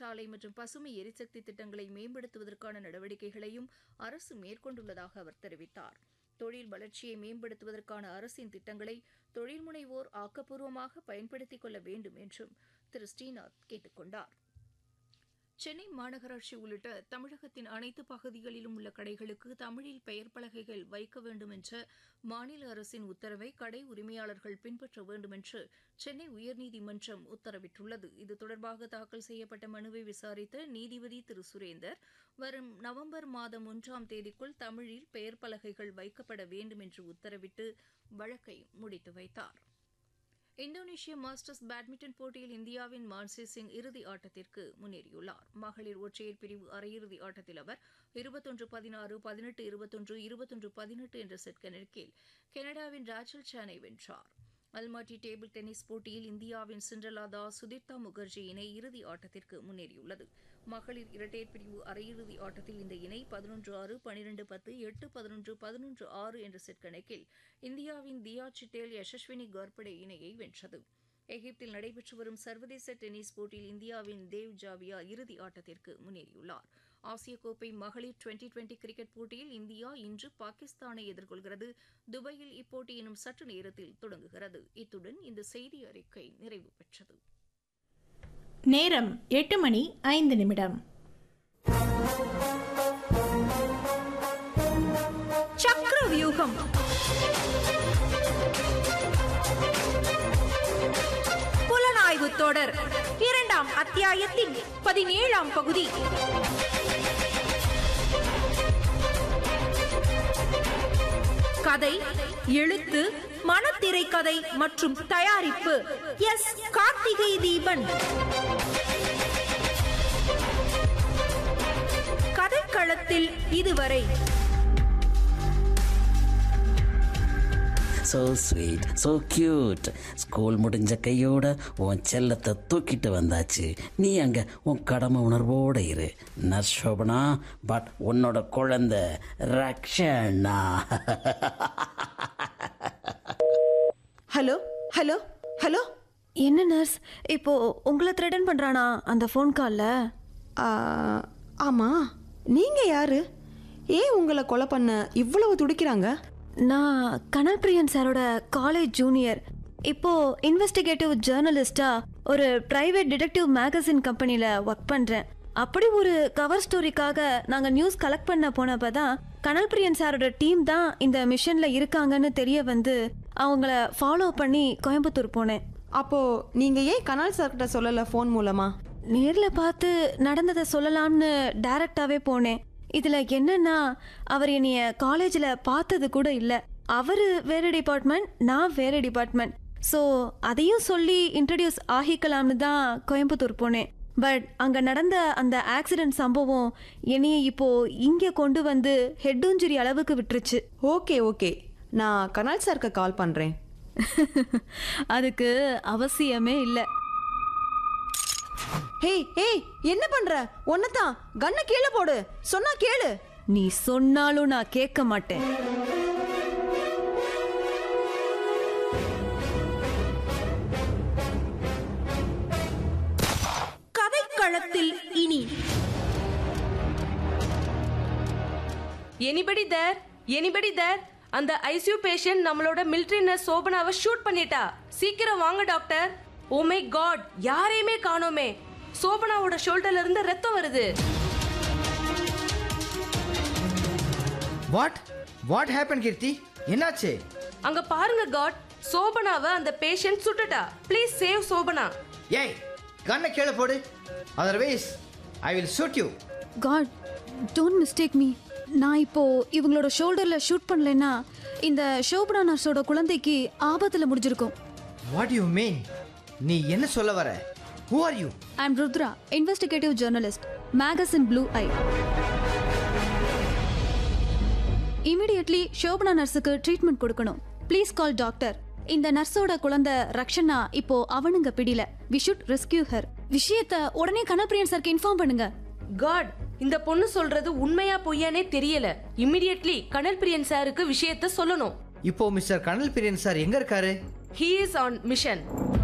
காற்றாலை மற்றும் பசுமை எரிசக்தி திட்டங்களை மேம்படுத்துவதற்கான நடவடிக்கைகளையும் அரசு மேற்கொண்டுள்ளதாக அவர் தெரிவித்தார் தொழில் வளர்ச்சியை மேம்படுத்துவதற்கான அரசின் திட்டங்களை தொழில் முனைவோர் ஆக்கப்பூர்வமாக பயன்படுத்திக் கொள்ள வேண்டும் என்றும் திரு ஸ்ரீநாத் கேட்டுக் கொண்டார் சென்னை மாநகராட்சி உள்ளிட்ட தமிழகத்தின் அனைத்து பகுதிகளிலும் உள்ள கடைகளுக்கு தமிழில் பெயர் பலகைகள் வைக்க வேண்டும் என்ற மாநில அரசின் உத்தரவை கடை உரிமையாளர்கள் பின்பற்ற வேண்டும் என்று சென்னை உயர்நீதிமன்றம் உத்தரவிட்டுள்ளது இது தொடர்பாக தாக்கல் செய்யப்பட்ட மனுவை விசாரித்த நீதிபதி திரு சுரேந்தர் வரும் நவம்பர் மாதம் ஒன்றாம் தேதிக்குள் தமிழில் பெயர் பலகைகள் வைக்கப்பட வேண்டும் என்று உத்தரவிட்டு வழக்கை முடித்து வைத்தார் இந்தோனேஷிய மாஸ்டர்ஸ் பேட்மிண்டன் போட்டியில் இந்தியாவின் மான்சி சிங் இறுதி ஆட்டத்திற்கு முன்னேறியுள்ளார் மகளிர் ஒற்றையர் பிரிவு அரையிறுதி ஆட்டத்தில் அவர் இருபத்தொன்று பதினாறு பதினெட்டு இருபத்தொன்று இருபத்தொன்று பதினெட்டு என்ற செட் கணக்கில் கனடாவின் ராச்சல் சானை வென்றார் அல்மாட்டி டேபிள் டென்னிஸ் போட்டியில் இந்தியாவின் சிண்ட்ரலா தாஸ் சுதீப்தா முகர்ஜி இணை இறுதி ஆட்டத்திற்கு முன்னேறியுள்ளது மகளிர் இரட்டையர் பிரிவு அரையிறுதி ஆட்டத்தில் இந்த இணை பதினொன்று ஆறு பனிரெண்டு பத்து எட்டு பதினொன்று பதினொன்று ஆறு என்ற செட் கணக்கில் இந்தியாவின் தியா சிட்டேல் யசஸ்வினி கார்படே இணையை வென்றது எகிப்தில் நடைபெற்று வரும் சர்வதேச டென்னிஸ் போட்டியில் இந்தியாவின் தேவ் ஜாவியா இறுதி ஆட்டத்திற்கு முன்னேறியுள்ளார் ஆசிய கோப்பை மகளிர் டுவெண்டி டுவெண்டி கிரிக்கெட் போட்டியில் இந்தியா இன்று பாகிஸ்தானை எதிர்கொள்கிறது துபாயில் இப்போட்டி இன்னும் சற்று நேரத்தில் தொடங்குகிறது இத்துடன் இந்த செய்தி அறிக்கை நிறைவு பெற்றது நேரம் எட்டு மணி ஐந்து நிமிடம் சக்கர வியூகம் புலனாய்வு தொடர் இரண்டாம் அத்தியாயத்தின் பதினேழாம் பகுதி கதை எழுத்து மனத்திரை கதை மற்றும் தயாரிப்பு எஸ் கார்த்திகை தீபன் கதைக்களத்தில் இதுவரை so sweet so cute school முடிஞ்ச கையோட உன் செல்லத்தை தூக்கிட்டு வந்தாச்சு நீ அங்கே உன் கடமை உணர்வோட இரு நர்ஸ் சோபனா பட் உன்னோட குழந்தை ரக்ஷனா ஹலோ ஹலோ ஹலோ என்ன நர்ஸ் இப்போ உங்களை த்ரெட்டன் பண்றானா அந்த ஃபோன் கால்ல ஆ, ஆமா நீங்க யாரு ஏன் உங்களை கொலை பண்ண இவ்வளவு துடிக்கிறாங்க நான் கனல் பிரியன் சாரோட காலேஜ் ஜூனியர் இப்போ இன்வெஸ்டிகேட்டிவ் ஜேர்னலிஸ்டா ஒரு பிரைவேட் டிடெக்டிவ் மேகசின் கம்பெனில ஒர்க் பண்றேன் அப்படி ஒரு கவர் ஸ்டோரிக்காக நாங்க நியூஸ் கலெக்ட் பண்ண போனப்ப தான் கனல் பிரியன் சாரோட டீம் தான் இந்த மிஷன்ல இருக்காங்கன்னு தெரிய வந்து அவங்கள ஃபாலோ பண்ணி கோயம்புத்தூர் போனேன் அப்போ நீங்க ஏன் கனால் சார்கிட்ட சொல்லல ஃபோன் மூலமா நேர்ல பார்த்து நடந்ததை சொல்லலாம்னு டைரக்டாவே போனேன் இதுல என்னன்னா அவர் என்னைய காலேஜ்ல பார்த்தது கூட இல்ல அவரு வேற டிபார்ட்மெண்ட் நான் வேற டிபார்ட்மெண்ட் ஸோ அதையும் சொல்லி இன்ட்ரடியூஸ் ஆகிக்கலாம்னு தான் கோயம்புத்தூர் போனேன் பட் அங்க நடந்த அந்த ஆக்சிடென்ட் சம்பவம் என்னைய இப்போ இங்க கொண்டு வந்து ஹெட் இன்ஜுரி அளவுக்கு விட்டுருச்சு ஓகே ஓகே நான் கனால் சாருக்கு கால் பண்றேன் அதுக்கு அவசியமே இல்லை ஹே ஏய் என்ன பண்ற ஒன்னதான் கண்ணை கீழே போடு சொன்னா கேளு நீ சொன்னாலும் நான் கேட்க மாட்டேன் கதைக்களத்தில் இனி எனிபடி தேர் எனிபடி தேர் அந்த ஐசியூ பேஷண்ட் நம்மளோட மிலிட்ரி நர்ஸ் சோபனாவை ஷூட் பண்ணிட்டா சீக்கிரம் வாங்க டாக்டர் ஓ மை காட் யாரையுமே காணோமே சோபனாவோட ஷோல்டர்ல இருந்து ரத்தம் வருது வாட் வாட் ஹேப்பன் கீர்த்தி என்னாச்சு அங்க பாருங்க காட் சோபனாவை அந்த பேஷண்ட் சுட்டுட்டா ப்ளீஸ் சேவ் சோபனா ஏய் கண்ணை கீழே போடு otherwise I will shoot you God don't mistake me நான் இப்போ இவங்களோட ஷோல்டர்ல ஷூட் பண்ணலைன்னா இந்த ஷோபனா நர்ஸோட குழந்தைக்கு ஆபத்துல முடிஞ்சிருக்கும் வாட் யூ மீன் நீ என்ன சொல்ல வர who are you I am Rudra investigative journalist magazine blue eye immediately Shobana நர்ஸுக்கு ட்ரீட்மெண்ட் கொடுக்கணும் ப்ளீஸ் கால் டாக்டர் இந்த நர்ஸோட குழந்தை ரக்ஷனா இப்போ அவனுங்க பிடில வி ஷுட் ரெஸ்கியூ ஹர் விஷயத்த உடனே கனப்பிரியன் சார்க்கு இன்ஃபார்ம் பண்ணுங்க காட் இந்த பொண்ணு சொல்றது உண்மையா பொய்யானே தெரியல இமிடியட்லி கனல் பிரியன் சாருக்கு விஷயத்த சொல்லணும் இப்போ மிஸ்டர் கனல் பிரியன் சார் எங்க இருக்காரு ஹீ இஸ் ஆன் மிஷன்